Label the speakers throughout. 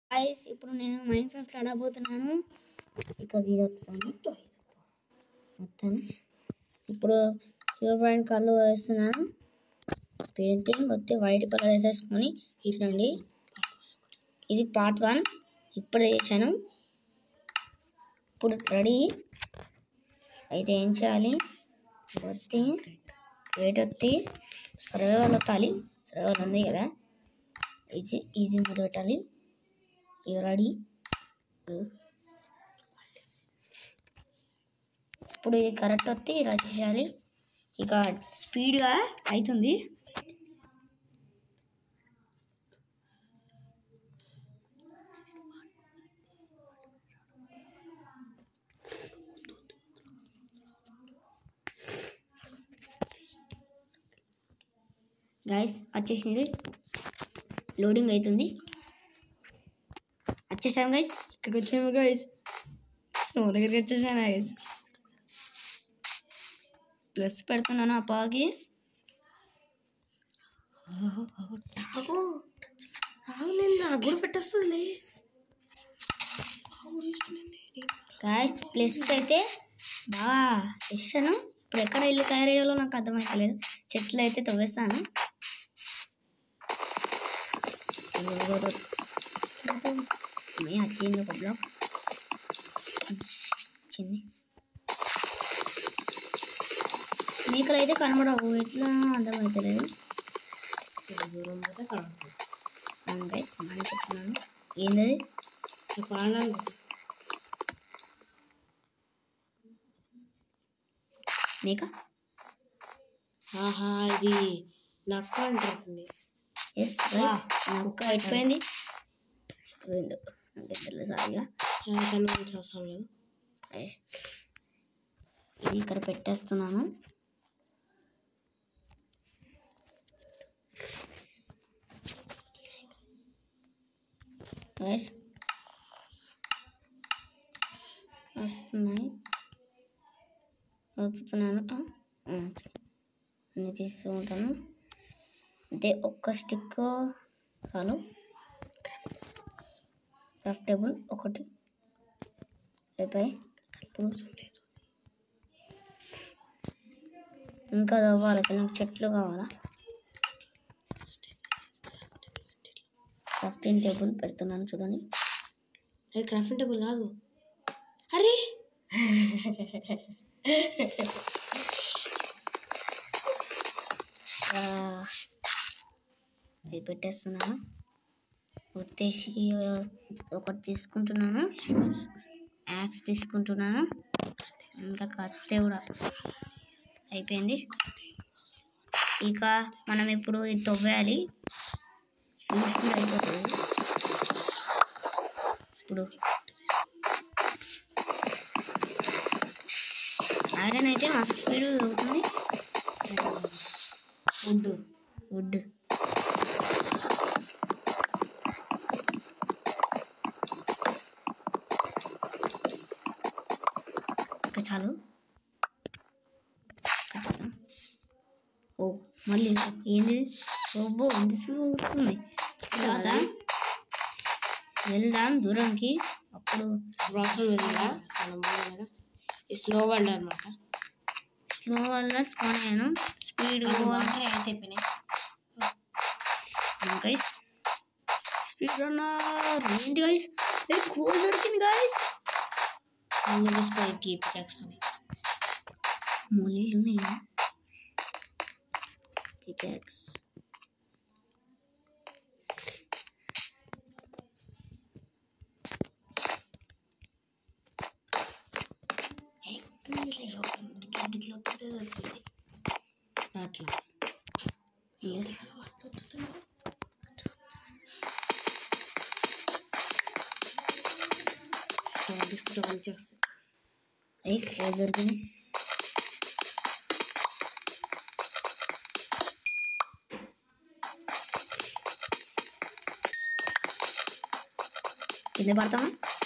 Speaker 1: Guys ఇప్పుడు నేను mind craft ఆడబోతున్నాను ఇక ఇది వస్తాను మొత్తం ఇప్పుడు జీరో పాయింట్ కలర్ వేస్తున్నాను పెయింటింగ్ వచ్చి వైట్ కలర్ వేసేసుకొని ఇట్లండి ఇది పార్ట్ వన్ ఇప్పుడు చేశాను ఇప్పుడు రెడీ అయితే ఏం చేయాలి వచ్చి రేట్ వచ్చి సర్వేవాల్ వత్తాలి సర్వేవాల్ ఉంది కదా ఈజీ ఈజీ మీద పెట్టాలి ఇక రెడీ ఇప్పుడు ఇది కరెక్ట్ వస్తే ఇలా చేయాలి ఇక స్పీడ్గా అవుతుంది గైస్ వచ్చేసింది లోడింగ్ అవుతుంది వచ్చేసాం గైస్
Speaker 2: ఇక్కడికి వచ్చాము గైస్ నువ్వు దగ్గరికి వచ్చేసాను గైస్
Speaker 1: ప్లస్ పెడుతున్నాను ఆ పాకి
Speaker 2: నేను నాకు కూడా పెట్టేస్తుంది
Speaker 1: గాయస్ ప్లస్ అయితే బాగా వేసాను ఇప్పుడు ఎక్కడ ఇల్లు తయారయ్యాలో నాకు అర్థమవుతలేదు చెట్లు అయితే తవ్వేస్తాను మే వచ్చింది ఒక బ్లాక్ వచ్చింది మీకు అయితే కనబడవు ఎట్లా అర్థమవుతలేదు
Speaker 2: దూరం పోతే కనబడుతుంది
Speaker 1: అవును గైస్ మనం చెప్తున్నాను ఏంటది
Speaker 2: చెప్పాలని
Speaker 1: మేక
Speaker 2: ఆహా ఇది నక్క అంటుంది
Speaker 1: ఎస్ నాకు అయిపోయింది అయిపోయింది నాకు ఇద్దరు సారిగా
Speaker 2: కనుగొని అవసరం లేదు
Speaker 1: ఏ. ఇది ఇక్కడ పెట్టేస్తున్నాను Guys. వస్తున్నాయి వస్తున్నాను ఆ, ఆ, అన్ని తీసుకుంటాను అంటే ఒక్క స్టిక్ చాలు క్రాఫ్ట్ టేబుల్ ఒకటి అయిపోయి ఇప్పుడు ఇంకా తవ్వాలి నాకు చెట్లు కావాలా క్రాఫ్టింగ్ టేబుల్ పెడుతున్నాను చూడండి
Speaker 2: అది క్రాఫ్టింగ్ టేబుల్ కాదు అరే
Speaker 1: ఆ, ఇది పెట్టేస్తున్నాను వచ్చేసి ఒకటి తీసుకుంటున్నాను యాక్స్ తీసుకుంటున్నాను ఇంకా కత్తి కూడా అయిపోయింది ఇక మనం ఇప్పుడు ఇది తవ్వేయాలి స్పీడ్ స్పీడ్ అయిపోతుంది ఇప్పుడు ఐరన్ అయితే మస్తు స్పీడ్ అవుతుంది
Speaker 2: వుడ్
Speaker 1: వుడ్ ఇంకా చాలు కష్టం. ఓ మళ్ళీ ఏంది ఓబో ఎంత స్పీడ్ అవుతుంది తర్వాత వెళ్దాం దూరంకి అప్పుడు
Speaker 2: ప్రాసెస్ ఉందా మనం పోయినాక ఈ స్లో బండి అనమాట
Speaker 1: స్లో వల్ల స్పాన్ అయ్యాను స్పీడ్
Speaker 2: వాటర్ వేసి అయిపోయినాయి
Speaker 1: గైస్ స్పీడ్ రన్నర్ ఏంటి గైస్ ఏ కోల్ దొరికింది గైస్
Speaker 2: ముందు తీసుకో కీప్ చేస్తుంది
Speaker 1: మూలీలు ఉన్నాయా పికాక్స్
Speaker 2: అట్లా తీసుకుంటే మంచిగా వస్తుంది
Speaker 1: ఏ కోల్ దొరికింది కింద పడతామా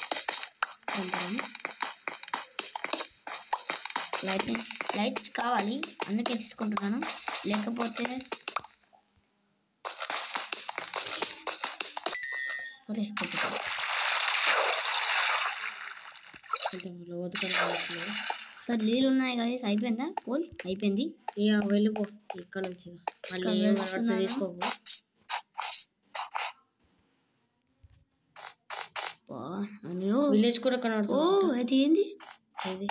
Speaker 1: లైట్ లైట్స్ కావాలి అందుకే తీసుకుంటున్నాను లేకపోతే ఒరే, కొట్టుకో.
Speaker 2: కొంచెం లోతుగా వస్తున్నాయి
Speaker 1: సార్ నీళ్ళు ఉన్నాయి గైస్ అయిపోయిందా కోల్ అయిపోయింది
Speaker 2: ఇక వెళ్ళిపో ఇక్కడ నుంచి ఇక. మళ్ళీ
Speaker 1: ఇక్కడ
Speaker 2: ఏం కనబడితే
Speaker 1: వెళ్తున్నాను.
Speaker 2: తీసుకోకు
Speaker 1: బా, అయ్యో
Speaker 2: విలేజ్ కూడా
Speaker 1: ఓ
Speaker 2: కనబడుతుంది
Speaker 1: అది ఏంది
Speaker 2: ఇది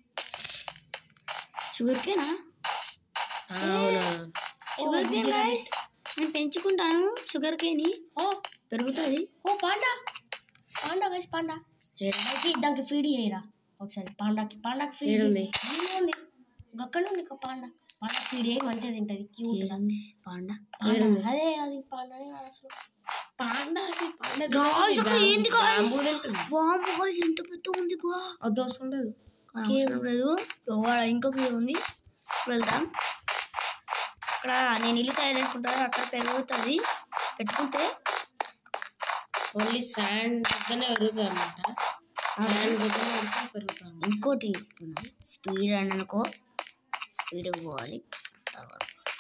Speaker 1: షుగర్ కేనా
Speaker 2: ఆ, అవునా
Speaker 1: షుగర్ కేన్ గైస్ నేను పెంచుకుంటాను షుగర్ కేని
Speaker 2: ఓ
Speaker 1: పెరుగుతుంది
Speaker 2: ఓ పాండా పాండా గైస్ పాండా
Speaker 1: దానికి దానికి ఫీడ్ చేయరా ఒకసారి పాండాకి పాండాకి ఫీడ్
Speaker 2: ఏడుంది
Speaker 1: ఉంది అక్కడ ఉంది ఒక పాండా పాండా ఫీడ్ చేయి మంచిగా తింటది క్యూట్ పాండా
Speaker 2: ఏడుంది?
Speaker 1: అదే అది పాండానే కాదు అసలు
Speaker 2: పాండా అది పాండా
Speaker 1: Guys, అక్కడ ఏంది guys?
Speaker 2: బాంబూ తింటుంది.
Speaker 1: వామ్మో guys, ఎంత పెద్ద ఉంది గా
Speaker 2: అది అవసరం లేదు
Speaker 1: కానీ అవసరం లేదు లోవాడ ఇంకొక ఇది ఉంది వెళ్దాం అక్కడ నేను ఇల్లు తయారు చేసుకుంటాను అక్కడ పెరుగుతుంది పెట్టుకుంటే
Speaker 2: ఓన్లీ శాండ్ దగ్గరనే పెరుగుతుంది అనమాట శాండ్ దగ్గరనే పెడితే పెరుగుతుంది అన్నమాట.
Speaker 1: ఇంకోటి ఉన్నది స్పీడ్ అని అనుకో స్పీడ్ పోవాలి తర్వాత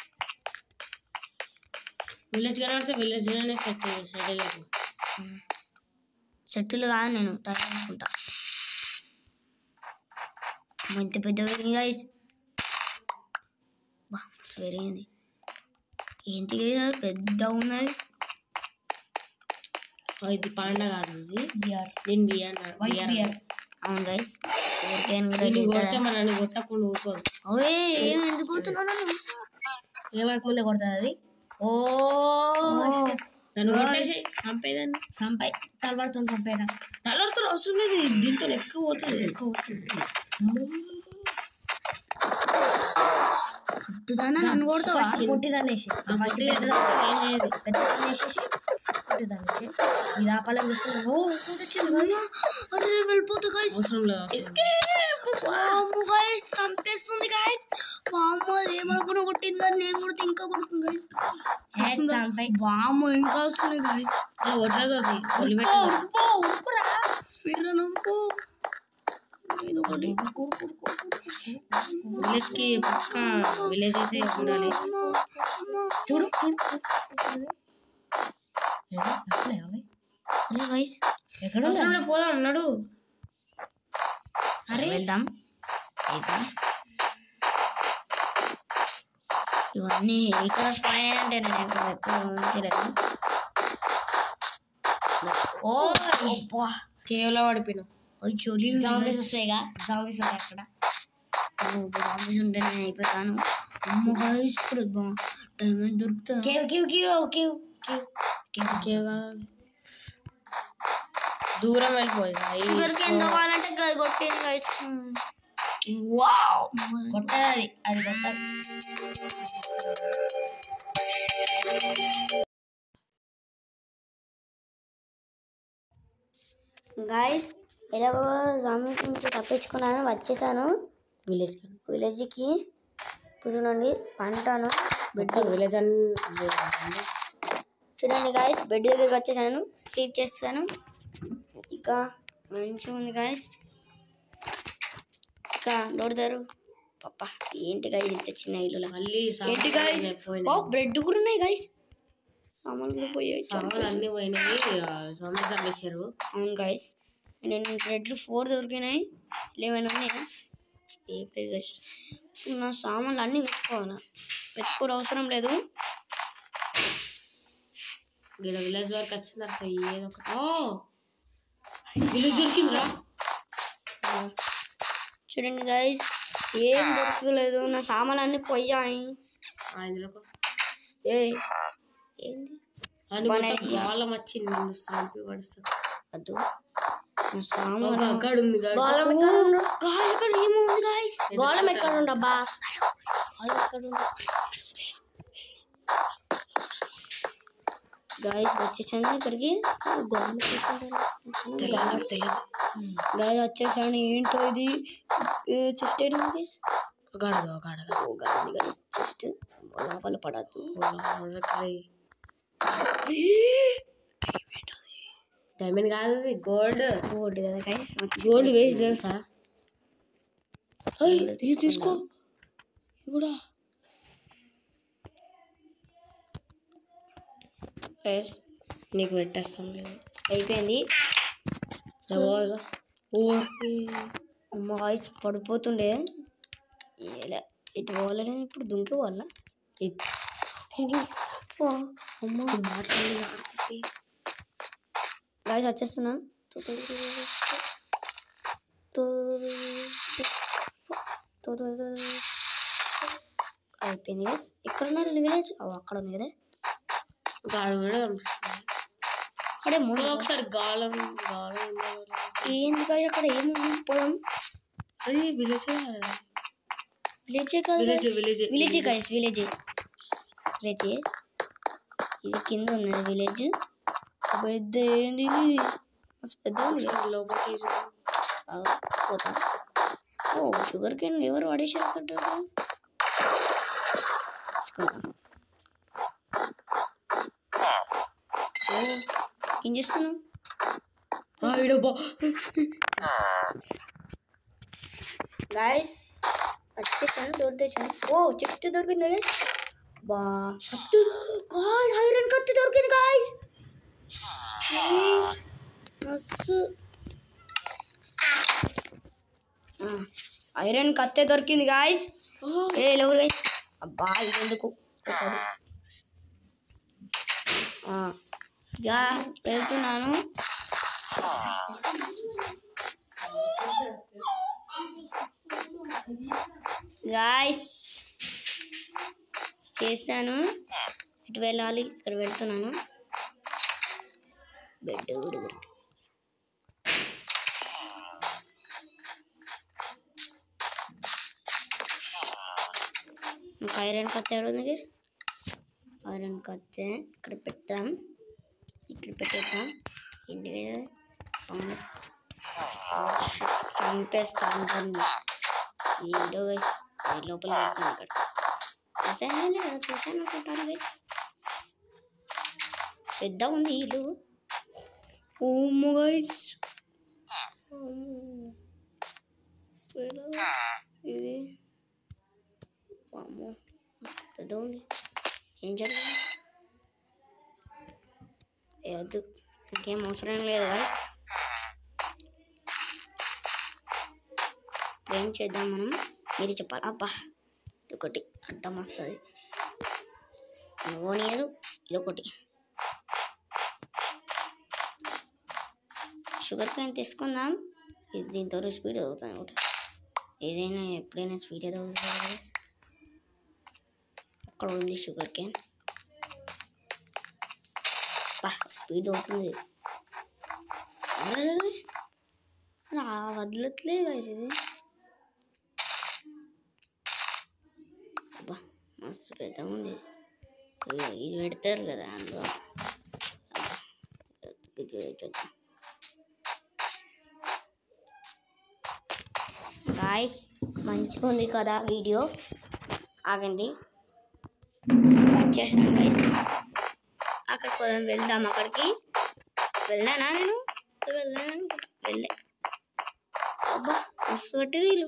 Speaker 2: విలేజ్ కనబడితే విలేజ్ లోనే సెట్ సెటిల్ అయిపో
Speaker 1: సెట్టులు కాదు నేను తయారు చేసుకుంటా అమ్మ, ఇంత పెద్ద పెరిగింది గైస్ బా పెరిగింది ఏంటి guys, పెద్ద ఉన్నది
Speaker 2: ఓ, ఇది పాండా కాదు ఇది
Speaker 1: బియర్
Speaker 2: దీని బియ్యం బియ్యం
Speaker 1: అవును గైస్ ఊరికేను కూడా
Speaker 2: దీన్ని
Speaker 1: తింటారా?
Speaker 2: కొడితే మనల్ని కొట్టకుండా ఊరుకోదు
Speaker 1: ఓయ్ ఏం ఎందుకు కొడుతున్నాను
Speaker 2: ఏమనక ముందే కొడుతుంది అది ఓ నన్ను కొట్టేసి చంపేదాన్ని
Speaker 1: సంపై తలబడుతుంది సంపేరా
Speaker 2: తలతో అవసరం లేదు దీంతో ఎక్కువ పోతుంది ఎక్కువ పోతుంది
Speaker 1: కొట్టుదానా నన్ను కొడతావా
Speaker 2: కొట్టిదాన్ని
Speaker 1: ఏం చేయదు
Speaker 2: పెద్దదాన్ని
Speaker 1: వేసేసి కొట్టేదాన్ని ఇది ఆపాలని చూస్తుంది ఓ ఇంకోటి వచ్చింది అరే వెళ్ళిపోతా గైస్
Speaker 2: అవసరం లేదు అవసరం
Speaker 1: వామ్మో గైస్ చంపేస్తుంది గైస్ వామ్మో అది ఏమనుకున్న కొట్టిందని నేను కొడితే ఇంకా కొడుతుంది గైస్ వామ్మో ఇంకా వస్తుంది గైస్
Speaker 2: లేదు కొట్టదు అది వదిలిపెట్టదు
Speaker 1: స్పీడ్ గా నమ్ముకో ఏదో ఒకటి
Speaker 2: విలేజ్ కి పక్క విలేజ్ అయితే ఉండాలి
Speaker 1: చూడు చూడు అరే గైస్ ఎక్కడ
Speaker 2: అవసరం లేదు పోదాం ఉన్నాడు
Speaker 1: అరే వెళ్దాం వెళ్దాం ఇవన్నీ ఇక్కడ స్పాయిల్ అంటే నేను ఎక్కువ ఎక్కువ ఉంచలేదు ఓ అబ్బా
Speaker 2: కేవలం పడిపోయినాం
Speaker 1: చోలీ జాంబీస్ వస్తాయిగా జాంబీస్ ఉంటాయి అక్కడ జాంబీస్ ఉంటే నేను అయిపోతాను అమ్మ గైస్ ఇక్కడ డైమండ్ దొరుకుతుంది cave cave cave cave cave
Speaker 2: cave కావాలి దూరం వెళ్ళిపోయి
Speaker 1: షుగర్కి ఎంత కావాలంటే గది కొట్టేది గైస్ వావ్ కొట్టదు అది అది కొట్టదు గాయస్ ఎలాగో జాంబీ నుంచి తప్పించుకున్నాను వచ్చేసాను
Speaker 2: విలేజ్
Speaker 1: విలేజ్కి ఇప్పుడు చూడండి పంటాను
Speaker 2: బెడ్ విలేజ్ అని
Speaker 1: చూడండి గాయస్ బెడ్ దగ్గరికి వచ్చేసాను స్లీప్ చేస్తాను ఇక మంచిగా ఉంది గాయస్ ఇక నోడతారు పప్ప ఏంటి గాయస్ ఇంత చిన్న ఇల్లులా
Speaker 2: మళ్ళీ
Speaker 1: ఏంటి గాయస్ ఓ బ్రెడ్ కూడా ఉన్నాయి గాయస్ సామాన్లు కూడా పోయాయి
Speaker 2: సామాన్లు అన్ని పోయినాయి సొమ్మె చంపేశారు
Speaker 1: అవును గాయస్ నేను బ్రెడ్ ఫోర్ దొరికినాయి లెవెన్ ఉన్నాయా ఏ ప్లేస్ నా సామాన్లు అన్నీ వెతుకోవాలా వెతుకోవడం అవసరం లేదు
Speaker 2: ఇక్కడ విలేజ్ వరకు వచ్చిన తర్వాత ఏదో ఒకటి ఓ విలేజ్ దొరికిందిరా
Speaker 1: చూడండి గాయస్ ఏం దొరకలేదు నా సామాన్లు అన్నీ పోయాయి
Speaker 2: ఆ, ఇందులో ఒక-
Speaker 1: ఏ ఏంది
Speaker 2: అని మొత్తం గాలం వచ్చింది నిన్ను చంపి పడుస్తుంది
Speaker 1: వద్దు నా సామాన్లు
Speaker 2: అక్కడ ఉంది
Speaker 1: గోళం ఎక్కడ ఉండు? గాలి ఇక్కడ ఏముంది గాయస్
Speaker 2: గోళం ఎక్కడ
Speaker 1: ఉండబ్బా గోళం ఎక్కడ ఉండు? గాయస్ వచ్చేసాను ఇక్కడికి గోళం
Speaker 2: తెలియదు తెలియదు
Speaker 1: గాయస్ వచ్చేసాను ఏంటో ఇది చెస్ట్ ఏడు గైస్
Speaker 2: ఒక అడుగు ఒక అడుగు
Speaker 1: ఓ గాలి గైస్ చెస్ట్ లోపల పడద్దు
Speaker 2: డైమండ్ కాదు గోల్డ్
Speaker 1: గోల్డ్ కదా గైస్
Speaker 2: గోల్డ్ వేస్ట్ తెలుసా ఇది తీసుకో ఇది కూడా గైస్ నీకు పెట్టేస్తాం మేము
Speaker 1: అయిపోయింది
Speaker 2: ఎవరు ఓ
Speaker 1: అమ్మ గాయస్ పడిపోతుండే ఇలా ఇటు పోవాలని ఇప్పుడు దుంకి పోవాల అమ్మ గాయస్ వచ్చేస్తున్నాను తో, తో, తో, తో, తో, తో, తో, తో. అయిపోయింది గైస్ ఎక్కడ ఉన్నారు విలేజ్ అక్కడ ఉంది కదా
Speaker 2: గాడు కూడా కనిపిస్తుంది
Speaker 1: అక్కడే మూడు
Speaker 2: ఒకసారి గాలం గాలం
Speaker 1: ఏంది గాయస్ అక్కడ ఏముంది పోదాం
Speaker 2: అది విలేజ్
Speaker 1: విలేజే కాదు
Speaker 2: village village
Speaker 1: village guys village village ఇది కింద ఉన్నది విలేజ్ పెద్ద ఏంది ఇది మస్తు పెద్ద ఉంది guys.
Speaker 2: లోపలికి
Speaker 1: ఆ, పోతా ఓ షుగర్ కేన్ ఎవరు పడేసారు కట్టారు ఓ ఏం చేస్తున్నావు
Speaker 2: ఈడబ్బా
Speaker 1: గాయస్ వచ్చేసాను డోర్ తెచ్చాను ఓ చెస్ట్ దొరికింది బా కత్తి గాయస్ ఐరన్ కత్తి దొరికింది గాయస్ మస్తు ఐరన్ కత్తే దొరికింది గాయస్ ఏ లేవు గాయస్ అబ్బా ఇది ఎందుకు ఒకడు. ఆ, ఇక వెళ్తున్నాను గాయస్ చేశాను ఇటు వెళ్ళాలి ఇక్కడ వెళ్తున్నాను బెడ్ కూడా దొరికి ఇంకా ఐరన్ కత్తి ఎక్కడ ఉంది ఐరన్ కత్తి ఇక్కడ పెట్టాం ఇక్కడ పెట్టేద్దాం ఇంటి మీద చంపేస్తాను దాన్ని ఏంటో guys, ఈ లోపల పెడతాను ఇక్కడ చూసాను లేదా చూసాను అనుకుంటాను guys. పెద్ద ఉంది ఇల్లు ఓము గైస్ ఇది వామ్మో, పెద్ద ఉంది ఏం జరిగింది ఏ వద్దు ఇంకేం అవసరం లేదు guys. ఏం చేద్దాం మనం మీరు చెప్పాలి అబ్బా ఇదొకటి అడ్డం వస్తుంది ఓనియదు ఇదొకటి షుగర్ క్యాన్ తీసుకుందాం ఇది దీంతో స్పీడ్ అవుతుంది అనమాట ఏదైనా ఎప్పుడైనా స్పీడ్ అవుతుంది కదా guys. అక్కడ ఉంది షుగర్ క్యాన్ బా స్పీడ్ అవుతుంది అరే, రా వదలట్లేదు guys ఇది అబ్బా మస్తు పెద్దగా ఉంది ఇది ఇది పెడతారు కదా అందులో అబ్బా, ఇది చూద్దాం గాయస్ మంచిగా ఉంది కదా వీడియో ఆగండి కట్ చేస్తాను గైస్ అక్కడికి పోదాం వెళ్దాం అక్కడికి వెళ్ళానా నేను వెళ్ళాను అనుకుంటా వెళ్ళే అబ్బా మస్తు పట్టి వీళ్ళు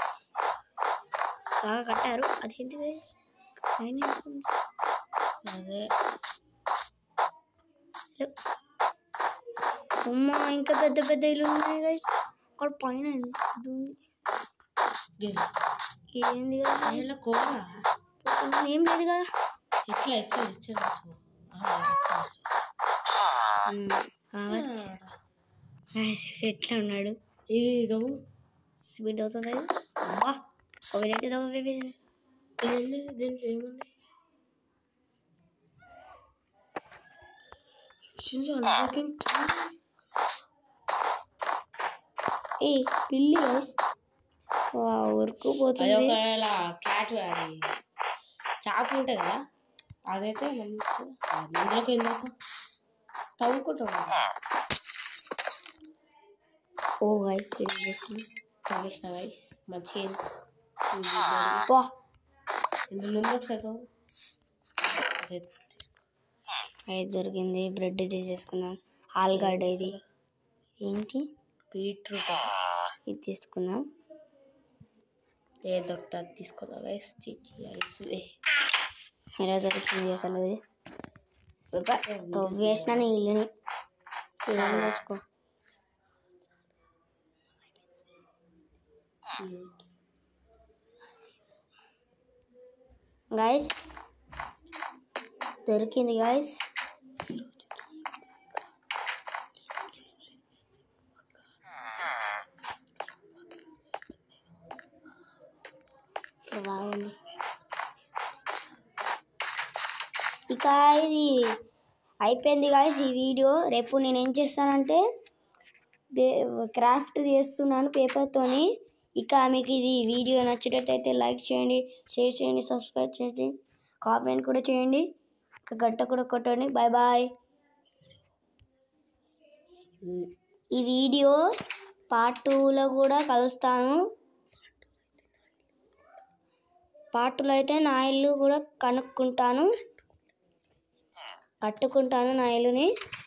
Speaker 1: బాగా కట్టారు అదేంటి guys? పైన ఉంటుంది.
Speaker 2: అదే
Speaker 1: అమ్మా ఇంకా పెద్ద పెద్ద ఇల్లు ఉన్నాయి గైస్ అక్కడ పైన ఎంత పెద్ద ఉంది ఏంది కదా
Speaker 2: ఇలా కూర
Speaker 1: ఏం లేదు కదా
Speaker 2: ఎట్లా ఇస్తే ఇచ్చారు
Speaker 1: ఉమ్, కావచ్చు Guys, ఎట్లా ఉన్నాడు
Speaker 2: ఇది ఇదవు
Speaker 1: స్పీడ్ అవుతుంది కదా అబ్బా ఒక వెరైటీ దవ్వ బేబీ
Speaker 2: ఇదేంటి దీంట్లో ఏముంది
Speaker 1: ఏ పిల్లి గైస్ ఊరుకు
Speaker 2: అది
Speaker 1: పోతుంది
Speaker 2: ఒకవేళ క్యాట్ అది చాప ఉంటుంది కదా అదైతే మంచిగా అందులోకి ఎందుకు తవ్వుకుంటాం
Speaker 1: ఓ గైస్ ఏం చేస్తుంది
Speaker 2: తవ్వేసిన guys. మంచిగా
Speaker 1: అబ్బా
Speaker 2: ఇందులో ఉంది ఒకసారి తవ్వు అదే
Speaker 1: అది దొరికింది బ్రెడ్ తీసేసుకుందాం ఆలుగడ్డ ఇది ఏంటి
Speaker 2: బీట్రూట్
Speaker 1: ఇది తీసుకుందాం
Speaker 2: ఏ దొరుకుతుంది తీసుకున్నా గైస్ చిచ్చి ఐస్
Speaker 1: ఎలా దొరికింది అసలు ఇది ఒక తవ్వేసిన ఇల్లుని ఏం చేసుకో గాయస్ దొరికింది గాయస్ బాగుంది ఇక ఇది అయిపోయింది గాయస్ ఈ వీడియో రేపు నేను ఏం చేస్తానంటే క్రాఫ్ట్ చేస్తున్నాను పేపర్తోని ఇక మీకు ఇది వీడియో నచ్చినట్టయితే లైక్ చేయండి షేర్ చేయండి సబ్స్క్రైబ్ చేసి కామెంట్ కూడా చేయండి ఇక గంట కూడా కొట్టండి బాయ్ బాయ్ ఈ వీడియో పార్ట్ టూలో కూడా కలుస్తాను పార్ట్ టూలో అయితే నా ఇల్లు కూడా కనుక్కుంటాను కట్టుకుంటాను నా ఇల్లుని